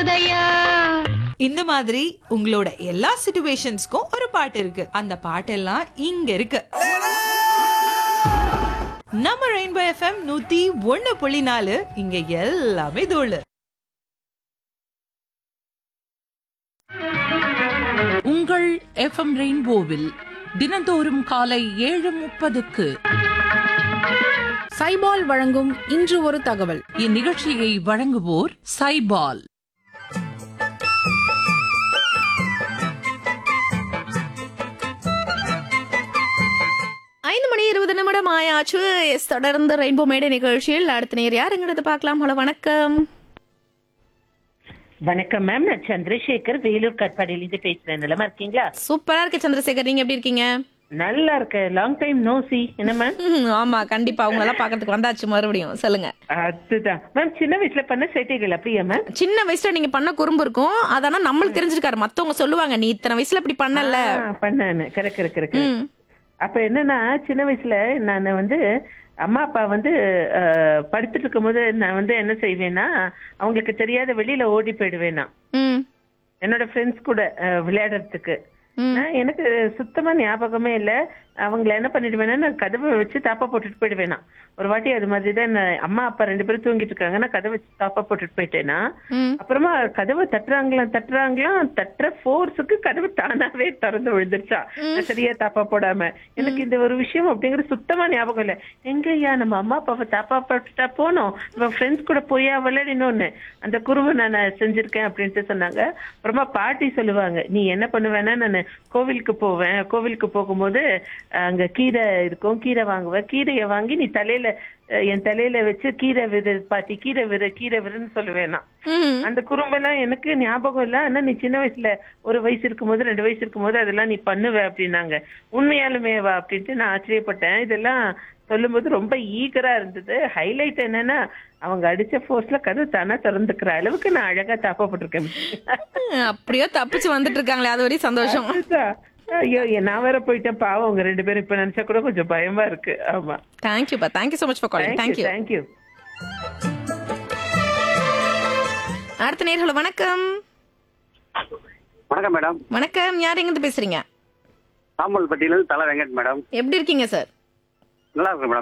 போதையா இந்த மாதிரி உங்களோட எல்லா சிச்சுவேஷன்ஸ்க்கும் ஒரு பாட்டு இருக்கு அந்த பாட்டெல்லாம் இங்க இருக்கு நம்ம ரெயின்போ எஃப்எம் நூத்தி ஒண்ணு புள்ளி நாலு இங்க எல்லாமே தோழு உங்கள் எஃப்எம் ரெயின்போவில் தினந்தோறும் காலை ஏழு முப்பதுக்கு சைபால் வழங்கும் இன்று ஒரு தகவல் இந்நிகழ்ச்சியை வழங்குவோர் சைபால் ஐந்து மணி இருபது நிமிடம் ஆயாச்சு எஸ் தொடர்ந்து ரெயின்போ மேடை நிகழ்ச்சியில் அடுத்த நேர் யாருங்கிறது பார்க்கலாம் ஹலோ வணக்கம் வணக்கம் மேம் நான் சந்திரசேகர் வேலூர் கட்பாடியிலிருந்து பேசுறேன் நிலமா இருக்கீங்களா சூப்பரா இருக்கு சந்திரசேகர் நீங்க எப்படி இருக்கீங்க நல்லா இருக்கேன் லாங் டைம் நோ சி என்ன மேம் ம், ஆமா கண்டிப்பா உங்களை எல்லாம் பாக்கிறதுக்கு வந்தாச்சு மறுபடியும் சொல்லுங்க அதுதான் மேம் சின்ன வயசுல பண்ண சேட்டைகள் அப்படியா மேம் சின்ன வயசுல நீங்க பண்ண குறும்பு இருக்கும் அதானா நம்மளுக்கு தெரிஞ்சிருக்காரு மத்தவங்க சொல்லுவாங்க நீ இத்தனை வயசுல இப்படி பண்ணல பண்ணேன் கரெக்ட் கரெக்ட் கரெக்ட் ம். அப்ப என்னன்னா சின்ன வயசுல நான் வந்து அம்மா அப்பா வந்து அஹ், படுத்துட்டு இருக்கும்போது நான் வந்து என்ன செய்வேன்னா அவங்களுக்கு தெரியாத வெளியில ஓடி போயிடுவேன் நான் ம் என்னோட ஃப்ரெண்ட்ஸ் கூட அஹ், விளையாடுறதுக்கு நான் எனக்கு சுத்தமா ஞாபகமே இல்ல அவங்கள என்ன பண்ணிடுவேன்னா நான் கதவை வச்சு தாப்பா போட்டுட்டு போயிடுவேனா ஒரு வாட்டி அது மாதிரி தான் நான் அம்மா அப்பா ரெண்டு பேரும் தூங்கிட்டு இருக்காங்க நான் கதவை வச்சு தாப்பா போட்டுட்டு போயிட்டேனா ம். அப்புறமா கதவை தட்டுறாங்களாம் தட்டுறாங்களாம் தட்டுற ஃபோர்ஸுக்கு கதவு தானாவே திறந்து விழுந்துருச்சா நான் சரியா தாப்பா போடாம எனக்கு இந்த ஒரு விஷயம் அப்படிங்கிறது சுத்தமா ஞாபகம் இல்ல எங்கய்யா நம்ம அம்மா அப்பாவை தாப்பா போட்டுட்டா போனோம் நம்ம ஃப்ரெண்ட்ஸ் கூட போயா விளையாடினோன்னு அந்த குருவை நான் செஞ்சிருக்கேன் அப்படின்ட்டு சொன்னாங்க அப்புறமா பாட்டி சொல்லுவாங்க நீ என்ன பண்ணுவேன்னா நான் கோவிலுக்கு போவேன் கோவிலுக்கு போகும்போது அங்க கீரை இருக்கும் கீரை வாங்குவேன் கீரையை வாங்கி நீ தலையில அஹ், என் தலையில வச்சு கீரை விரு பாட்டி கீரை விரு கீரை விருன்னு சொல்லுவேன் நான் ம் அந்த குறும்பெல்லாம் எனக்கு ஞாபகம் இல்ல ஆனா நீ சின்ன வயசுல ஒரு வயசு இருக்கும்போது ரெண்டு வயசு இருக்கும்போது அதெல்லாம் நீ பண்ணுவ அப்படின்னாங்க உண்மையாலுமே வா அப்படின்ட்டு நான் ஆச்சரியப்பட்டேன் இதெல்லாம் சொல்லும்போது ரொம்ப ஈகரா இருந்தது ஹைலைட் என்னன்னா அவங்க அடிச்ச ஃபோர்ஸ்ல கதவு தானா திறந்துக்கிற அளவுக்கு நான் அழகா தாப்பப்பட்டிருக்கேன் அப்படியோ தப்பிச்சு வந்துட்டு இருக்காங்களே அது வரையும் சந்தோஷம் அதுதான். ஐயோ நான் வேற போயிட்டேன் பாவம் அவங்க ரெண்டு பேரும் இப்ப நினைச்சா கூட கொஞ்சம் பயமா இருக்கு ஆமா தேங்க்யூப்பா thank you so much for calling thank you thank you thank you அடுத்த நேர் ஹலோ வணக்கம் வணக்கம் மேடம் வணக்கம் யார் எங்கிருந்து பேசுறீங்க சாம்பல்பட்டியிலிருந்து தலை வெங்கட் மேடம் எப்படி இருக்கீங்க சார் நல்லா இருக்கு மேடம்